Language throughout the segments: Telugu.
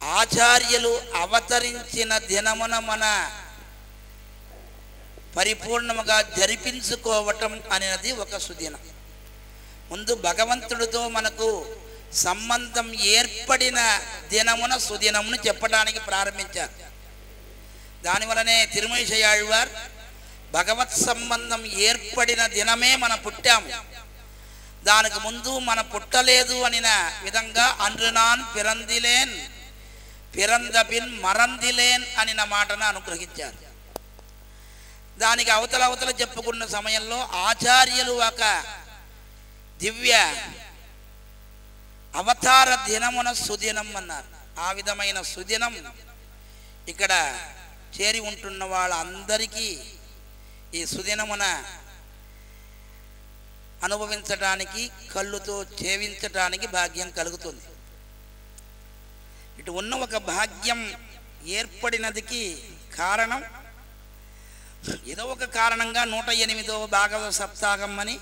ఆచార్యులు అవతరించిన దినమున మన పరిపూర్ణముగా జరిపించుకోవటం అనేది ఒక సుదినం ముందు భగవంతుడితో మనకు సంబంధం ఏర్పడిన దినమున సుదినమును చెప్పడానికి ప్రారంభించారు దానివలనే తిరుమేశయాழ்వార్ భగవత్ సంబంధం ఏర్పడిన దినమే మన పుట్టాము దానికి ముందు మన పుట్టలేదు అనిన విధంగా అండ్రునాన్ పిరందిలేన్ పిరందబిన్ మరందిలేన్ అనిన మాటను అనుగ్రహించారు దానికి అవతల అవతల చెప్పుకున్న సమయంలో ఆచార్యులు ఒక దివ్య అవతార దినమున సుదినం అన్నారు ఆ విధమైన సుదినం ఇక్కడ చేరి ఉంటున్న వాళ్ళందరికీ ఈ సుదినమున అనుభవించటానికి కళ్ళుతో చేవించటానికి భాగ్యం కలుగుతుంది ఇటు ఉన్న ఒక భాగ్యం ఏర్పడినదికి కారణం ఏదో ఒక కారణంగా నూట ఎనిమిదవ భాగవ సప్తాహం అని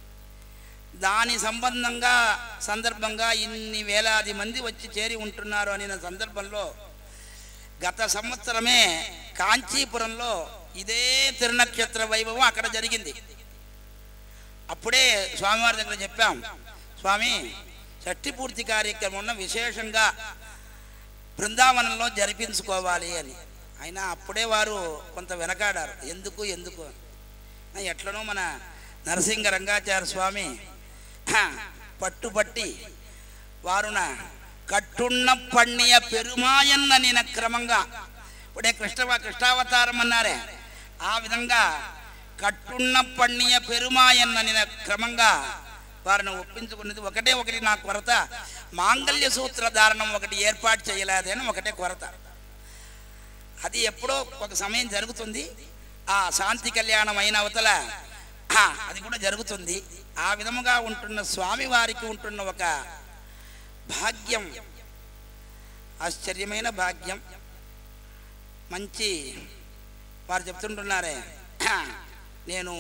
దాని సంబంధంగా సందర్భంగా ఇన్ని వేలాది మంది వచ్చి చేరి ఉంటున్నారు అనిన సందర్భంలో గత సంవత్సరమే కాంచీపురంలో ఇదే తిరునక్షత్ర వైభవం అక్కడ జరిగింది అప్పుడే స్వామివారి దగ్గర చెప్పాం స్వామి షష్ఠి పూర్తి కార్యక్రమం విశేషంగా బృందావనంలో జరిపించుకోవాలి అని అయినా అప్పుడే వారు కొంత వెనకాడారు ఎందుకు ఎందుకు అని. ఆ, ఎట్లనో మన నరసింహ రంగాచార్య స్వామి హ, పట్టుపట్టి వారున కట్టున్న పణ్య పెరుమాయన్న నిన క్రమంగా ఇప్పుడే కృష్ణ కృష్ణావతారం అన్నారే ఆ విధంగా కట్టున్న పణ్య పెరుమాయన్న నిన క్రమంగా వారిని ఒప్పించుకున్నది ఒకటే ఒకటి నా కొరత మాంగళ్య సూత్ర ధారణం ఒకటి ఏర్పాటు చేయలేదని ఒకటే కొరత అది ఎప్పుడో ఒక సమయం జరుగుతుంది ఆ శాంతి కళ్యాణం అయిన అవతల ఆ, అది కూడా జరుగుతుంది ఆ విధముగా ఉంటున్న స్వామి వారికి ఉంటున్న ఒక భాగ్యం ఆశ్చర్యమైన భాగ్యం మంచి వారు చెప్తుంటున్నారే నేను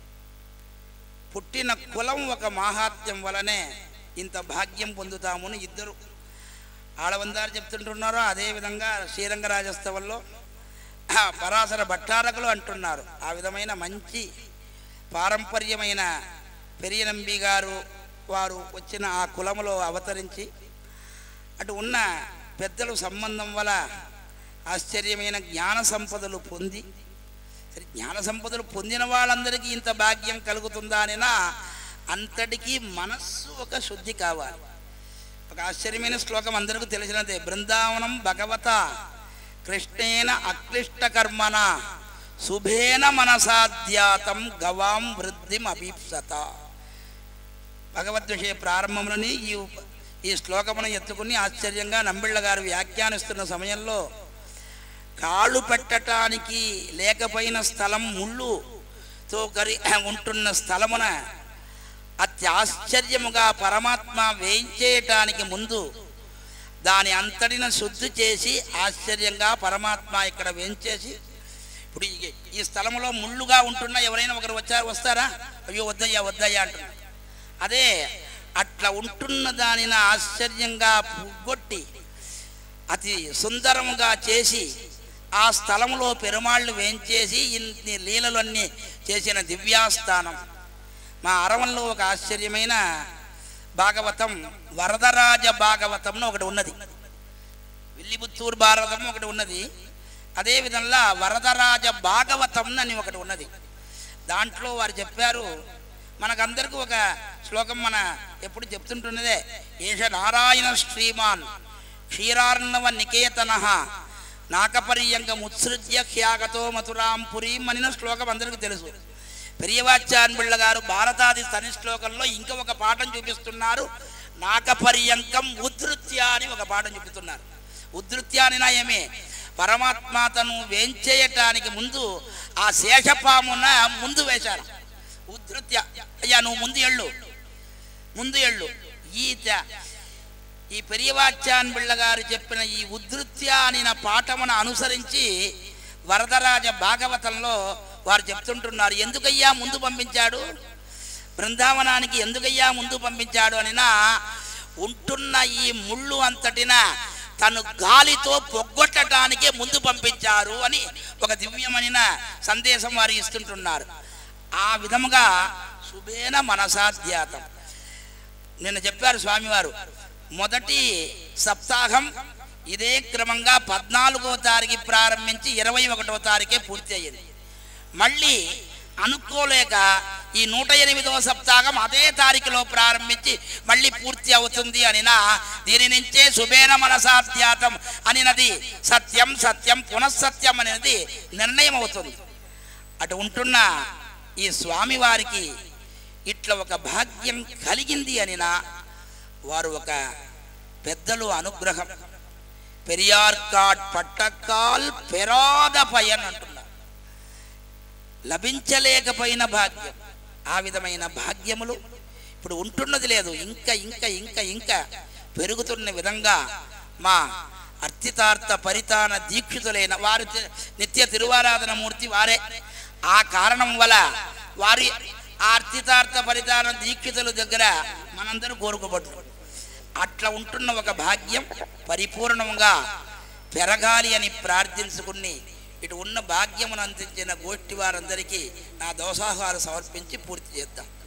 పుట్టిన కులం ఒక మాహాత్మ్యం వలనే ఇంత భాగ్యం పొందుతామని ఇద్దరు ఆడవందారు చెప్తుంటున్నారో అదేవిధంగా శ్రీరంగరాజస్తవంలో ఆ, పరాశర భట్టారకులు అంటున్నారు ఆ విధమైన మంచి పారంపర్యమైన పెరియనంబి గారు వారు వచ్చిన ఆ కులములో అవతరించి అటు ఉన్న పెద్దల సంబంధం వల్ల ఆశ్చర్యమైన జ్ఞాన సంపదలు పొంది సరే జ్ఞాన సంపదలు పొందిన వాళ్ళందరికీ ఇంత భాగ్యం కలుగుతుందా అనినా అంతటికీ మనస్సు ఒక శుద్ధి కావాలి ఒక ఆశ్చర్యమైన శ్లోకం అందరికీ తెలిసినదే బృందావనం భగవత కృష్ణేన అక్లిష్ట కర్మన శుభేన మనసాధ్యాతం గవాం వృద్ధిం అభీప్సత భగవద్విషయ ప్రారంభంలోని ఈ ఉప- ఈ శ్లోకమును ఎత్తుకుని ఆశ్చర్యంగా నంబిళ్ళ గారు వ్యాఖ్యానిస్తున్న సమయంలో కాళ్ళు పెట్టటానికి లేకపోయిన స్థలం ముళ్ళుతో కరి ఉంటున్న స్థలమున అత్యాశ్చర్యముగా పరమాత్మ వేయించేయటానికి ముందు దాని అంతటిన శుద్ధి చేసి ఆశ్చర్యంగా పరమాత్మ ఇక్కడ వేయించేసి ఇప్పుడు ఈ- ఈ స్థలంలో ముళ్ళుగా ఉంటున్న ఎవరైనా ఒకరు వచ్చారు వస్తారా అయ్యో వద్దయ్యా వద్దయ్యా అంటున్నారు అదే అట్లా ఉంటున్న దానిని ఆశ్చర్యంగా పుగ్గొట్టి అతి సుందరముగా చేసి ఆ స్థలంలో పెరుమాళ్ళు వేంచేసి ఇన్ని లీలలన్నీ చేసిన దివ్యాస్థానం మా అరవంలో ఒక ఆశ్చర్యమైన భాగవతం వరదరాజ భాగవతంలో ఒకటి ఉన్నది విల్లిపుత్తూరు భారతం ఒకటి ఉన్నది అదే విధంగా వరదరాజ భాగవతం అని ఒకటి ఉన్నది దాంట్లో వారు చెప్పారు మనకందరికీ ఒక శ్లోకం మన ఎప్పుడు చెప్తుంటున్నదే ఏష నారాయణ శ్రీమాన్ క్షీరార్ణవ నికేతన నాకపర్యంకం ఉత్సృజ్య హ్యాగతో మథురాం పురీం అనిన శ్లోకం అందరికీ తెలుసు పెరియవాచాన్ బిళ్ళ గారు భారతాది తని శ్లోకంలో ఇంకా ఒక పాఠం చూపిస్తున్నారు నాకపర్యంకం ఉద్ధృత్య అని ఒక పాఠం చూపిస్తున్నారు ఉద్ధృత్య అనినా ఏమే పరమాత్మ తను వేంచేయటానికి ముందు ఆ శేషపామున ముందు వేశారు ఉద్ధృత్య అయ్యా నువ్వు ముందు ఎళ్ళు ముందు ఎళ్ళు ఈ త- ఈ పెరియవాచ్యాన్ బిళ్ళ గారు చెప్పిన ఈ ఉద్ధృత్య అనిన పాఠమును అనుసరించి వరదరాజ భాగవతంలో వారు చెప్తుంటున్నారు ఎందుకయ్యా ముందు పంపించాడు బృందావనానికి ఎందుకయ్యా ముందు పంపించాడు అనినా ఉంటున్న ఈ ముళ్ళు అంతటిన తను గాలితో పొగ్గొట్టడానికే ముందు పంపించారు అని ఒక దివ్యమైన సందేశం వారు ఇస్తుంటున్నారు ఆ విధముగా శుభేన మనసాధ్యాతం నిన్న చెప్పారు స్వామివారు మొదటి సప్తాహం ఇదే క్రమంగా పద్నాలుగో తారీఖు ప్రారంభించి ఇరవై ఒకటో తారీఖే పూర్తి అయ్యింది మళ్ళీ అనుకోలేక ఈ నూట ఎనిమిదవ సప్తాహం అదే తారీఖులో ప్రారంభించి మళ్ళీ పూర్తి అవుతుంది అనినా దీని నుంచే శుభేన మనసాధ్యాతం అనినది సత్యం సత్యం పునఃసత్యం అనేది నిర్ణయం అవుతుంది అటు ఉంటున్న ఈ స్వామివారికి ఇట్లా ఒక భాగ్యం కలిగింది అనినా వారు ఒక పెద్దలు అనుగ్రహం పెరియార్కాడ్ పట్టకాల్ పెరాద పయన్ అంటున్నారు లభించలేకపోయిన భాగ్యం ఆ విధమైన భాగ్యములు ఇప్పుడు ఉంటున్నది లేదు ఇంకా ఇంకా ఇంకా ఇంకా పెరుగుతున్న విధంగా మా అర్చితార్థ పరితాన దీక్షితులైన వారి తి- నిత్య తిరువారాధన మూర్తి వారే ఆ కారణం వల్ల వారి ఆ అర్చితార్థ పరితాన దీక్షితుల దగ్గర మనందరూ కోరుకోబట్టు అట్లా ఉంటున్న ఒక భాగ్యం పరిపూర్ణంగా పెరగాలి అని ప్రార్థించుకుని ఇటు ఉన్న భాగ్యమును అందించిన గోష్ఠి వారందరికీ నా దోషాహాలు సమర్పించి పూర్తి చేద్దాం